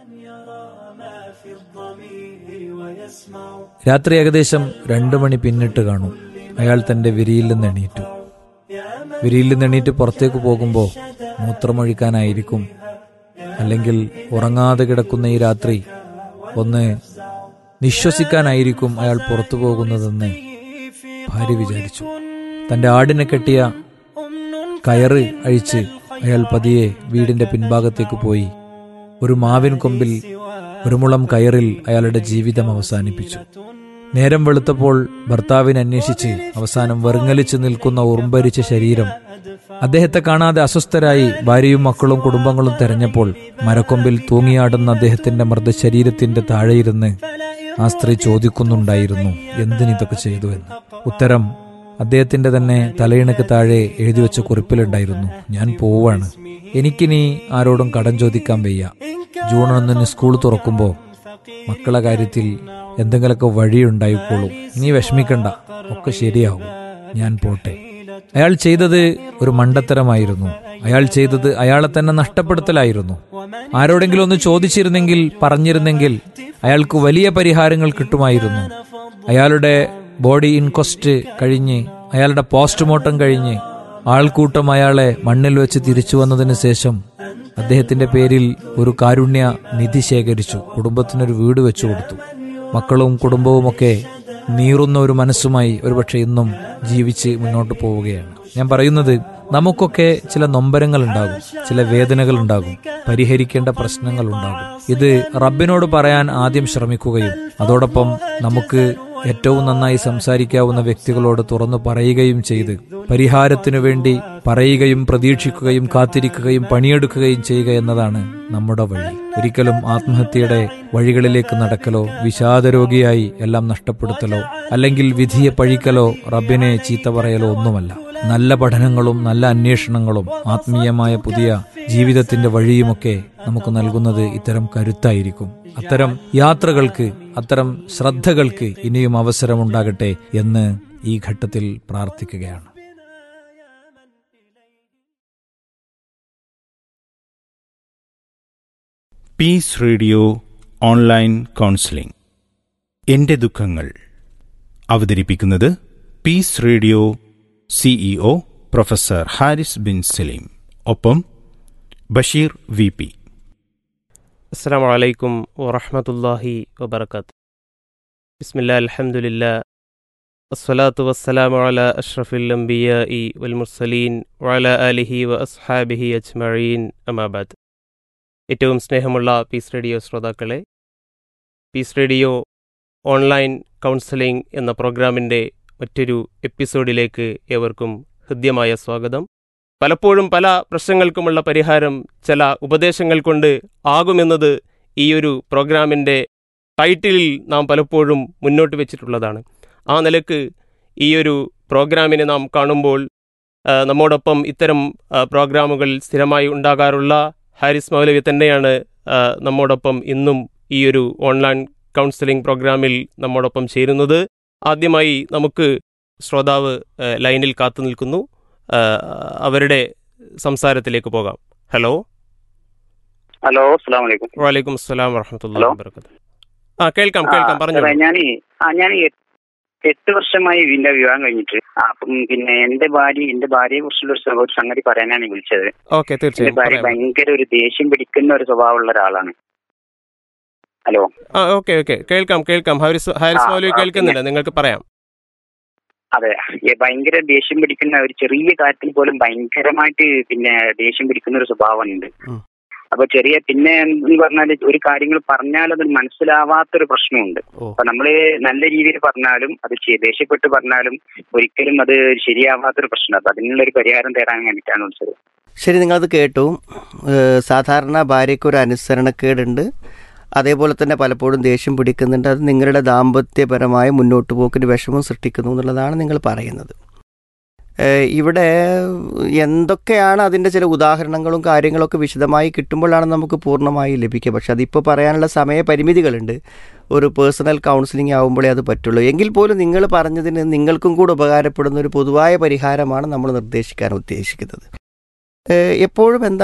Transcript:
രാത്രി ഏകദേശം രണ്ടു മണി പിന്നിട്ട് കാണും അയാൾ തന്റെ വിരിയിൽ നിന്ന് എണീറ്റു വിരിയിൽ നിന്ന് എണീറ്റ് പുറത്തേക്ക് പോകുമ്പോൾ മൂത്രമൊഴിക്കാനായിരിക്കും അല്ലെങ്കിൽ ഉറങ്ങാതെ കിടക്കുന്ന ഈ രാത്രി ഒന്ന് നിശ്വസിക്കാനായിരിക്കും അയാൾ പുറത്തു പോകുന്നതെന്ന് ഭാര്യ വിചാരിച്ചു തന്റെ ആടിനെ കെട്ടിയ കയറ് അഴിച്ച് അയാൾ പതിയെ വീടിന്റെ പിൻഭാഗത്തേക്ക് പോയി ഒരു മാവിൻ കൊമ്പിൽ ഒരു മുളം കയറിൽ അയാളുടെ ജീവിതം അവസാനിപ്പിച്ചു നേരം വെളുത്തപ്പോൾ ഭർത്താവിനെ അന്വേഷിച്ച് അവസാനം വെറുങ്ങലിച്ചു നിൽക്കുന്ന ഉറുമ്പരിച്ച ശരീരം അദ്ദേഹത്തെ കാണാതെ അസ്വസ്ഥരായി ഭാര്യയും മക്കളും കുടുംബങ്ങളും തെരഞ്ഞപ്പോൾ മരക്കൊമ്പിൽ തൂങ്ങിയാടുന്ന അദ്ദേഹത്തിന്റെ മൃതശരീരത്തിന്റെ താഴെയിരുന്ന് ആ സ്ത്രീ ചോദിക്കുന്നുണ്ടായിരുന്നു എന്തിനിതൊക്കെ ചെയ്തു എന്ന് ഉത്തരം അദ്ദേഹത്തിന്റെ തന്നെ തലയിണക്ക് താഴെ എഴുതി വെച്ച കുറിപ്പിലുണ്ടായിരുന്നു ഞാൻ പോവാണ് എനിക്കിനി ആരോടും കടം ചോദിക്കാൻ വയ്യ ജൂൺ ഒന്നിന് സ്കൂൾ തുറക്കുമ്പോൾ മക്കളെ കാര്യത്തിൽ എന്തെങ്കിലുമൊക്കെ വഴിയുണ്ടായിക്കോളും നീ വിഷമിക്കണ്ട ഒക്കെ ശരിയാവും ഞാൻ പോട്ടെ അയാൾ ചെയ്തത് ഒരു മണ്ടത്തരമായിരുന്നു അയാൾ ചെയ്തത് അയാളെ തന്നെ നഷ്ടപ്പെടുത്തലായിരുന്നു ആരോടെങ്കിലും ഒന്ന് ചോദിച്ചിരുന്നെങ്കിൽ പറഞ്ഞിരുന്നെങ്കിൽ അയാൾക്ക് വലിയ പരിഹാരങ്ങൾ കിട്ടുമായിരുന്നു അയാളുടെ ബോഡി ഇൻക്വസ്റ്റ് കഴിഞ്ഞ് അയാളുടെ പോസ്റ്റ്മോർട്ടം കഴിഞ്ഞ് ആൾക്കൂട്ടം അയാളെ മണ്ണിൽ വെച്ച് തിരിച്ചു വന്നതിന് ശേഷം അദ്ദേഹത്തിന്റെ പേരിൽ ഒരു കാരുണ്യ നിധി ശേഖരിച്ചു കുടുംബത്തിനൊരു വീട് വെച്ചു കൊടുത്തു മക്കളും കുടുംബവുമൊക്കെ നീറുന്ന ഒരു മനസ്സുമായി ഒരുപക്ഷെ ഇന്നും ജീവിച്ച് മുന്നോട്ട് പോവുകയാണ് ഞാൻ പറയുന്നത് നമുക്കൊക്കെ ചില നൊമ്പരങ്ങൾ ഉണ്ടാകും ചില വേദനകൾ ഉണ്ടാകും പരിഹരിക്കേണ്ട പ്രശ്നങ്ങൾ ഉണ്ടാകും ഇത് റബ്ബിനോട് പറയാൻ ആദ്യം ശ്രമിക്കുകയും അതോടൊപ്പം നമുക്ക് ഏറ്റവും നന്നായി സംസാരിക്കാവുന്ന വ്യക്തികളോട് തുറന്നു പറയുകയും ചെയ്ത് പരിഹാരത്തിനു വേണ്ടി പറയുകയും പ്രതീക്ഷിക്കുകയും കാത്തിരിക്കുകയും പണിയെടുക്കുകയും ചെയ്യുക എന്നതാണ് നമ്മുടെ വഴി ഒരിക്കലും ആത്മഹത്യയുടെ വഴികളിലേക്ക് നടക്കലോ വിഷാദരോഗിയായി എല്ലാം നഷ്ടപ്പെടുത്തലോ അല്ലെങ്കിൽ വിധിയെ പഴിക്കലോ റബ്ബിനെ ചീത്ത പറയലോ ഒന്നുമല്ല നല്ല പഠനങ്ങളും നല്ല അന്വേഷണങ്ങളും ആത്മീയമായ പുതിയ ജീവിതത്തിന്റെ വഴിയുമൊക്കെ നമുക്ക് നൽകുന്നത് ഇത്തരം കരുത്തായിരിക്കും അത്തരം യാത്രകൾക്ക് അത്തരം ശ്രദ്ധകൾക്ക് ഇനിയും അവസരമുണ്ടാകട്ടെ എന്ന് ഈ ഘട്ടത്തിൽ പ്രാർത്ഥിക്കുകയാണ് പീസ് റേഡിയോ ഓൺലൈൻ കൗൺസിലിംഗ് എന്റെ ദുഃഖങ്ങൾ അവതരിപ്പിക്കുന്നത് peace radio CEO professor Haris Bin Saleem ഒപ്പം ബഷീർ വി പി അസ്സാം വലൈക്കും വറഹമത്തല്ലാഹി വബർക്കാത്ത് ബിസ്മില്ലാ അൽഹംദുലില്ലാ അസ്സലാത്തു വസ്സലാമു അല അഷ്റഫുൽ അംബിയാഇ വൽ മുർസലീൻ വഅല ആലിഹി വ അസ്ഹാബിഹി അജ്മഈൻ അമാബാദ് ഏറ്റവും സ്നേഹമുള്ള പീസ് റേഡിയോ ശ്രോതാക്കളെ പീസ് റേഡിയോ ഓൺലൈൻ കൗൺസിലിംഗ് എന്ന പ്രോഗ്രാമിൻ്റെ മറ്റൊരു എപ്പിസോഡിലേക്ക് ഏവർക്കും ഹൃദ്യമായ സ്വാഗതം പലപ്പോഴും പല പ്രശ്നങ്ങൾക്കുമുള്ള പരിഹാരം ചില ഉപദേശങ്ങൾ കൊണ്ട് ആകുമെന്നത് ഈ ഒരു പ്രോഗ്രാമിൻ്റെ ടൈറ്റിലിൽ നാം പലപ്പോഴും മുന്നോട്ട് വെച്ചിട്ടുള്ളതാണ് ആ നിലക്ക് ഈ ഒരു പ്രോഗ്രാമിനെ നാം കാണുമ്പോൾ ആ, നമ്മോടൊപ്പം ഇത്തരം ആ, പ്രോഗ്രാമുകൾ സ്ഥിരമായി ഉണ്ടാകാറുള്ള ഹാരിസ് മൗലവി തന്നെയാണ് ആ, നമ്മോടൊപ്പം ഇന്നും ഈ ഒരു ഓൺലൈൻ കൗൺസിലിംഗ് പ്രോഗ്രാമിൽ നമ്മോടൊപ്പം ചേരുന്നത് ആദ്യമായി നമുക്ക് ശ്രോതാവ് ആ, ലൈനിൽ കാത്തു നിൽക്കുന്നു ആ, അവരുടെ സംസാരത്തിലേക്ക് പോകാം ഹലോ ഹലോ അസ്സാം വലൈക്കും വാലൈക്കും അസ്സലാം വറഹമത്തുള്ള ഹലോ. വബർക്കാത്ത് ആ കേൾക്കാം കേൾക്കാം പറഞ്ഞു ഞാൻ ആ ഞാൻ എട്ട് വർഷമായി ഇതിന്റെ വിവാഹം കഴിഞ്ഞിട്ട് ആ, അപ്പം പിന്നെ എന്റെ ഭാര്യ എന്റെ ഭാര്യയെ കുറിച്ചുള്ള ഒരു സ്വ- ഒരു സംഗതി പറയാനാണ് വിളിച്ചത് ഓക്കെ എന്റെ തീർച്ചയായും ഭാര്യ പറയാം. ഭയങ്കര ഒരു ദേഷ്യം പിടിക്കുന്ന ഒരു സ്വഭാവമുള്ള ഒരാളാണ് ഹലോ ആ ഓക്കെ ഓക്കെ കേൾക്കാം കേൾക്കാം ഹാരിസ് ഹാരിസ് ആ, മൗലവി ആ, കേൾക്കുന്നില്ല നിങ്ങൾക്ക് പറയാം അതെ ഈ ഭയങ്കര ദേഷ്യം പിടിക്കുന്ന ഒരു ചെറിയ കാര്യത്തിൽ പോലും ഭയങ്കരമായിട്ട് പിന്നെ ദേഷ്യം പിടിക്കുന്ന ഒരു സ്വഭാവമുണ്ട് ഉം. അപ്പൊ ചെറിയ പിന്നെ എന്ന് പറഞ്ഞാൽ ഒരു കാര്യങ്ങൾ പറഞ്ഞാൽ അത് മനസ്സിലാവാത്തൊരു പ്രശ്നമുണ്ട് ഓ അപ്പൊ നമ്മള് നല്ല രീതിയിൽ പറഞ്ഞാലും അത് ചെ- ദേഷ്യപ്പെട്ട് പറഞ്ഞാലും ഒരിക്കലും അത് ശരിയാവാത്തൊരു പ്രശ്നം അപ്പൊ അതിനുള്ള ഒരു പരിഹാരം തേടാൻ വേണ്ടിയിട്ടാണ് വിളിച്ചത് ശരി നിങ്ങളത് കേട്ടു ഏഹ് സാധാരണ ഭാര്യയ്ക്ക് ഒരു അനുസരണക്കേടുണ്ട് അതേപോലെ തന്നെ പലപ്പോഴും ദേഷ്യം പിടിക്കുന്നുണ്ട് അത് നിങ്ങളുടെ ദാമ്പത്യപരമായ മുന്നോട്ട് പോക്കിന് വിഷമം സൃഷ്ടിക്കുന്നു എന്നുള്ളതാണ് നിങ്ങൾ പറയുന്നത് ഏഹ് ഇവിടെ എന്തൊക്കെയാണ് അതിൻ്റെ ചില ഉദാഹരണങ്ങളും കാര്യങ്ങളൊക്കെ വിശദമായി കിട്ടുമ്പോഴാണ് നമുക്ക് പൂർണ്ണമായി ലഭിക്കുക പക്ഷെ അതിപ്പോൾ പറയാനുള്ള സമയപരിമിതികളുണ്ട് ഒരു പേഴ്സണൽ കൗൺസിലിംഗ് ആകുമ്പോഴേ അത് പറ്റുള്ളൂ എങ്കിൽ പോലും നിങ്ങൾ പറഞ്ഞതിന് നിങ്ങൾക്കും കൂടെ ഉപകാരപ്പെടുന്ന ഒരു പൊതുവായ പരിഹാരമാണ് നമ്മൾ നിർദ്ദേശിക്കാൻ ഉദ്ദേശിക്കുന്നത് ഏഹ് എപ്പോഴും എന്താ